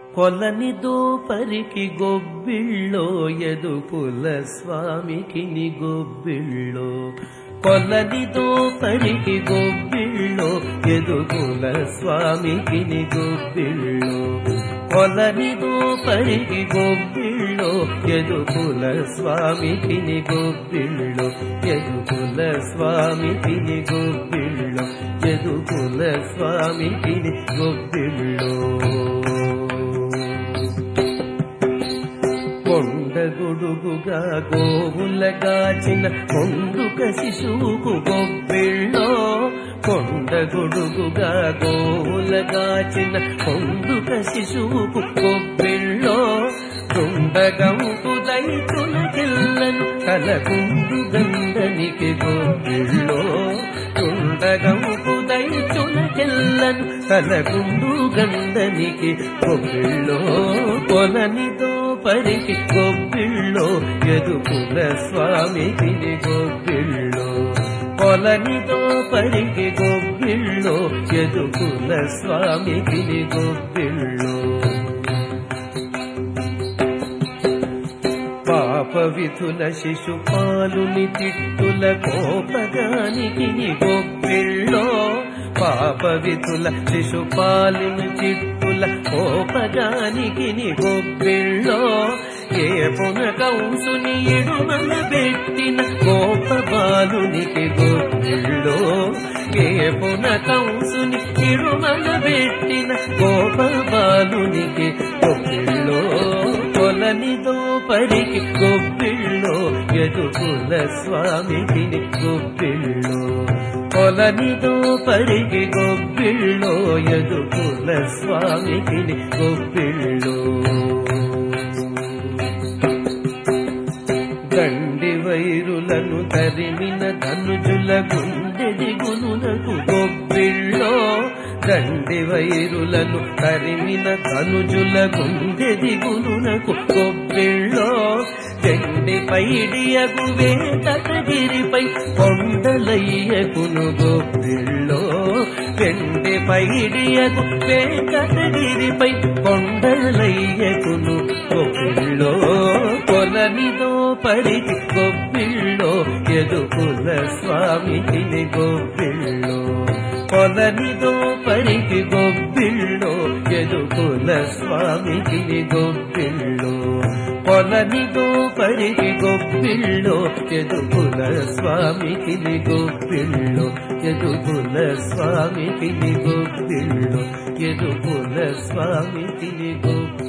కొలని దోపరికి గొబ్బిళ్ళో ఎదుకుల స్వామికి ని గొబ్బిళ్ళో కొలని దోపరికి గొబ్బిళ్ళో ఎదుకుల స్వామికి ని గొబ్బిళ్ళో కొలని దోపరికి గొబ్బిళ్ళో ఎదుకుల స్వామికి ని గొబ్బిళ్ళో ఎదుకుల స్వామికి ని గొబ్బిళ్ళో ఎదుకుల స్వామికి ని గొబ్బిళ్ళో కొండగొడుగుగా గోవులగాచిన కొండుక శిశువుకు గొబ్బిళ్ళో కొండగొడుగుగా గోవులగాచిన కొండుక శిశువుకు గొబ్బిళ్ళో తుండగంపు దైతులకెల్లను తలకుండు గంధనికి గొబ్బిళ్ళో తుండగంపు దైతులకెల్లను తలకుండు గంధనికి గొబ్బిళ్ళో కొలనితో పరికి గొబ్బిళ్ళో ఎదుకుల స్వామికి గొబ్బిళ్ళో కొలనితో పరికి గొబ్బిళ్ళో ఎదుకుల స్వామికి గొబ్బిళ్ళో పాప విధుల శిశుపాలుని తిట్టుల కోపగానికి గొబ్బిళ్ళో పాప విధుల శిశుపాలుని చిట్టుల కోపగానికి గొబ్బిళ్ళో ఏ పున కంసుని ఎడుమల పెట్టిన గోప బాలునికి గొబ్బిళ్ళో ఏ పున కంసుని ఎడుమల పెట్టిన గోప బాలునికి గొబ్బిళ్ళో కొలనిదో పరికి గొబ్బిళ్ళో ఎదుకుల స్వామికి గొబ్బిళ్ళో కొలనిదో పరికి గొబ్బిళ్ళో ఎదుకుల స్వామికి గొబ్బిళ్ళో గండి వైరులను తరిమిన ధనుజుల గుండెది గునులకు గొబ్బిళ్ళో గండి వైరులను తరిమిన ధనుజుల గుండెది గునులకు గొబ్బిళ్ళో గండి పైడియగు వేతగిరిపై కొండలయ్యకును గొబ్బిళ్ళో గండి పైడియగు వేతగిరిపై కొండలయ్యకును గొబ్బిళ్ళో కొలనిదో పరికి గొబ్బిళ్ళో ఎదుకుల స్వామికి గొబ్బిళ్ళో కొలనిదో పరికి గొబ్బిళ్ళో ఎదుకుల స్వామికి గొబ్బిళ్ళో కొలనిదో పరికి గొబ్బిళ్ళో ఎదుకుల స్వామికి గొబ్బిళ్ళో ఎదుకుల స్వామికి గొబ్బిళ్ళో ఎదుకుల స్వామికి గొబ్బిళ్ళో